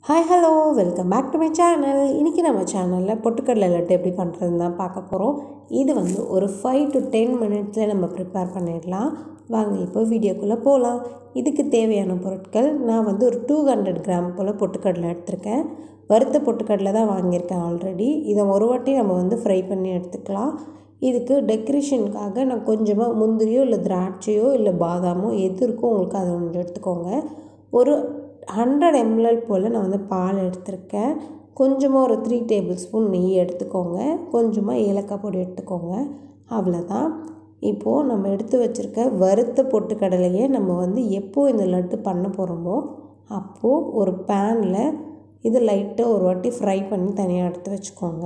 hi hello welcome back to my channel இன்றைக்கி நம்ம சேனலில் பொட்டுக்கடலை லட்டு எப்படி பண்ணுறதுன்னு தான் பார்க்க போகிறோம் இது வந்து ஒரு ஃபைவ் டு டென் மினிட்ஸில் நம்ம ப்ரிப்பேர் பண்ணிடலாம் வாங்க இப்போ வீடியோக்குள்ளே போகலாம் இதுக்கு தேவையான பொருட்கள் நான் வந்து ஒரு டூ ஹண்ட்ரட் கிராம் போல் பொட்டுக்கடலை எடுத்திருக்கேன் வறுத்த பொட்டுக்கடலை தான் வாங்கியிருக்கேன் ஆல்ரெடி இதை ஒரு வாட்டி நம்ம வந்து ஃப்ரை பண்ணி எடுத்துக்கலாம் இதுக்கு டெக்கரேஷனுக்காக நான் கொஞ்சமாக முந்திரியோ இல்லை திராட்சையோ இல்லை பாதாமோ எது இருக்கோ உங்களுக்கு அதை கொஞ்சம் எடுத்துக்கோங்க ஒரு ஹண்ட்ரட் எம்எல் போல் நான் வந்து பால் எடுத்திருக்கேன் கொஞ்சமாக ஒரு த்ரீ டேபிள் ஸ்பூன் நெய் எடுத்துக்கோங்க கொஞ்சமாக ஏலக்காய் பொடி எடுத்துக்கோங்க அவ்வளோதான் இப்போது நம்ம எடுத்து வச்சுருக்க வறுத்த பொட்டுக்கடலையை நம்ம வந்து எப்போ இந்த லட்டு பண்ண போகிறோமோ அப்போது ஒரு பேனில் இது லைட்டாக ஒரு வாட்டி ஃப்ரை பண்ணி தனியாக எடுத்து வச்சுக்கோங்க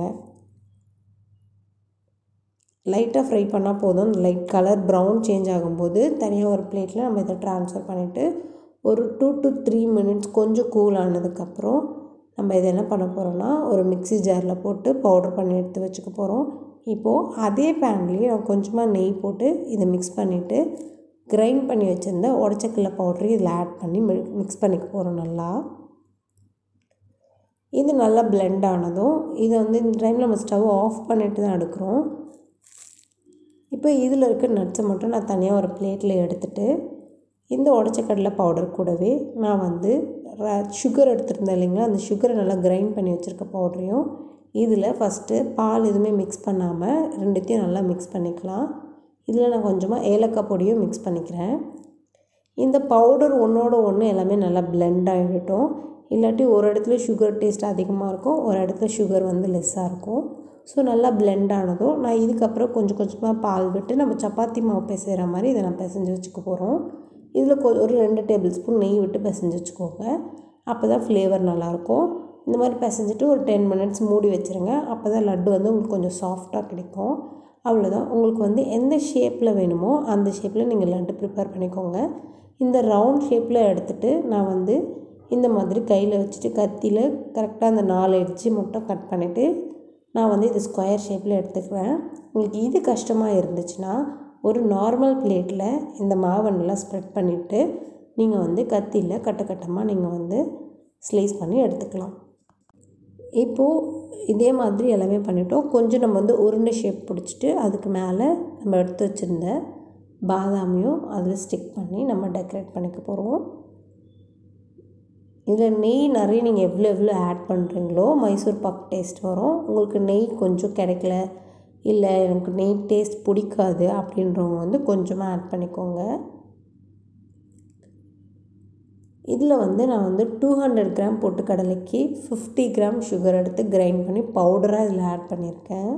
லைட்டாக ஃப்ரை பண்ணால் போதும் லைட் கலர் ப்ரௌன் சேஞ்ச் ஆகும்போது தனியாக ஒரு பிளேட்டில் நம்ம இதை ட்ரான்ஸ்ஃபர் பண்ணிவிட்டு ஒரு டூ டு த்ரீ மினிட்ஸ் கொஞ்சம் கூல் ஆனதுக்கப்புறம் நம்ம இதை என்ன பண்ண போகிறோம்னா ஒரு மிக்ஸி ஜாரில் போட்டு பவுடர் பண்ணி எடுத்து வச்சுக்க போகிறோம் இப்போது அதே பேன்லேயே நான் கொஞ்சமாக நெய் போட்டு இதை மிக்ஸ் பண்ணிவிட்டு கிரைண்ட் பண்ணி வச்சுருந்த உடச்சக்கல்ல பவுடரையும் இதில் ஆட் பண்ணி மிக்ஸ் பண்ணிக்க போகிறோம் நல்லா இது நல்லா பிளெண்ட் ஆனதும் இதை வந்து இந்த டைமில் நம்ம ஸ்டவ் ஆஃப் பண்ணிட்டு தான் எடுக்கிறோம் இப்போ இதில் இருக்க நட்ஸை மட்டும் நான் தனியாக ஒரு பிளேட்டில் எடுத்துகிட்டு இந்த உடச்சக்கடலை பவுடர் கூடவே நான் வந்து சுகர் எடுத்துருந்தேன் இல்லைங்களா அந்த சுகரை நல்லா கிரைண்ட் பண்ணி வச்சுருக்க பவுடரையும் இதில் ஃபஸ்ட்டு பால் எதுவுமே மிக்ஸ் பண்ணாமல் ரெண்டுத்தையும் நல்லா மிக்ஸ் பண்ணிக்கலாம் இதில் நான் கொஞ்சமாக ஏலக்காய் பொடியும் மிக்ஸ் பண்ணிக்கிறேன் இந்த பவுடர் ஒன்றோட ஒன்று எல்லாமே நல்லா பிளெண்ட் ஆகிடட்டும் இல்லாட்டி ஒரு இடத்துல சுகர் டேஸ்ட் அதிகமாக இருக்கும் ஒரு இடத்துல சுகர் வந்து லெஸ்ஸாக இருக்கும் ஸோ நல்லா பிளெண்ட் ஆனதும் நான் இதுக்கப்புறம் கொஞ்சம் கொஞ்சமாக பால் விட்டு நம்ம சப்பாத்தி மாவு பிசைகிற மாதிரி இதை நான் பிசைஞ்சு வச்சுக்க போகிறோம் இதில் கொ ஒரு ரெண்டு டேபிள் ஸ்பூன் நெய் விட்டு பிசைஞ்சு வச்சுக்கோங்க அப்போ தான் ஃப்ளேவர் நல்லாயிருக்கும் இந்த மாதிரி பிசைஞ்சிட்டு ஒரு டென் மினிட்ஸ் மூடி வச்சுருங்க அப்போ தான் லட்டு வந்து உங்களுக்கு கொஞ்சம் சாஃப்டாக கிடைக்கும் அவ்வளோதான் உங்களுக்கு வந்து எந்த ஷேப்பில் வேணுமோ அந்த ஷேப்பில் நீங்கள் லட்டு ப்ரிப்பேர் பண்ணிக்கோங்க இந்த ரவுண்ட் ஷேப்பில் எடுத்துகிட்டு நான் வந்து இந்த மாதிரி கையில் வச்சுட்டு கத்தியில் கரெக்டாக அந்த நாலு எட்ஜி மட்டும் கட் பண்ணிவிட்டு நான் வந்து இது ஸ்கொயர் ஷேப்பில் எடுத்துக்குவேன் உங்களுக்கு இது கஷ்டமாக இருந்துச்சுன்னா ஒரு நார்மல் பிளேட்டில் இந்த மாவை நல்லா ஸ்ப்ரெட் பண்ணிவிட்டு நீங்கள் வந்து கத்தியில் கட்ட கட்டமாக நீங்கள் வந்து ஸ்லைஸ் பண்ணி எடுத்துக்கலாம் இப்போது இதே மாதிரி எல்லாமே பண்ணிட்டோம் கொஞ்சம் நம்ம வந்து உருண்டை ஷேப் பிடிச்சிட்டு அதுக்கு மேலே நம்ம எடுத்து வச்சுருந்த பாதாமையும் அதில் ஸ்டிக் பண்ணி நம்ம டெக்கரேட் பண்ணிக்க போகிறோம் இதில் நெய் நிறைய நீங்கள் எவ்வளோ எவ்வளோ ஆட் பண்ணுறீங்களோ மைசூர் பாக் டேஸ்ட் வரும் உங்களுக்கு நெய் கொஞ்சம் கிடைக்கல இல்லை எனக்கு நெய் டேஸ்ட் பிடிக்காது அப்படின்றவங்க வந்து கொஞ்சமாக ஆட் பண்ணிக்கோங்க இதில் வந்து நான் வந்து டூ ஹண்ட்ரட் கிராம் பொட்டுக்கடலைக்கு ஃபிஃப்டி கிராம் சுகர் எடுத்து கிரைண்ட் பண்ணி பவுடராக இதில் ஆட் பண்ணியிருக்கேன்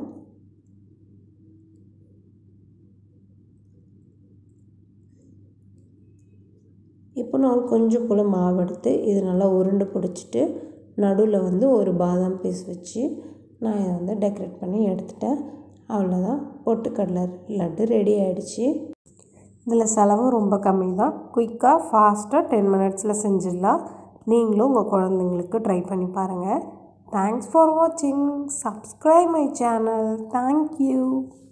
இப்போ நான் கொஞ்சம் போல் மாவு எடுத்து இது நல்லா உருண்டு பிடிச்சிட்டு நடுவில் வந்து ஒரு பாதாம் பீஸ் வச்சு நான் இதை வந்து டெக்கரேட் பண்ணி எடுத்துட்டேன் அவ்வளோதான் பொட்டுக்கடலை லட்டு ரெடி ஆகிடுச்சு இதில் செலவும் ரொம்ப கம்மி தான் குயிக்காக ஃபாஸ்ட்டாக டென் மினிட்ஸில் செஞ்சிடலாம் நீங்களும் உங்கள் குழந்தைங்களுக்கு ட்ரை பண்ணி பாருங்கள் தேங்க்ஸ் ஃபார் வாட்சிங் சப்ஸ்கிரைப் மை சேனல் தேங்க்யூ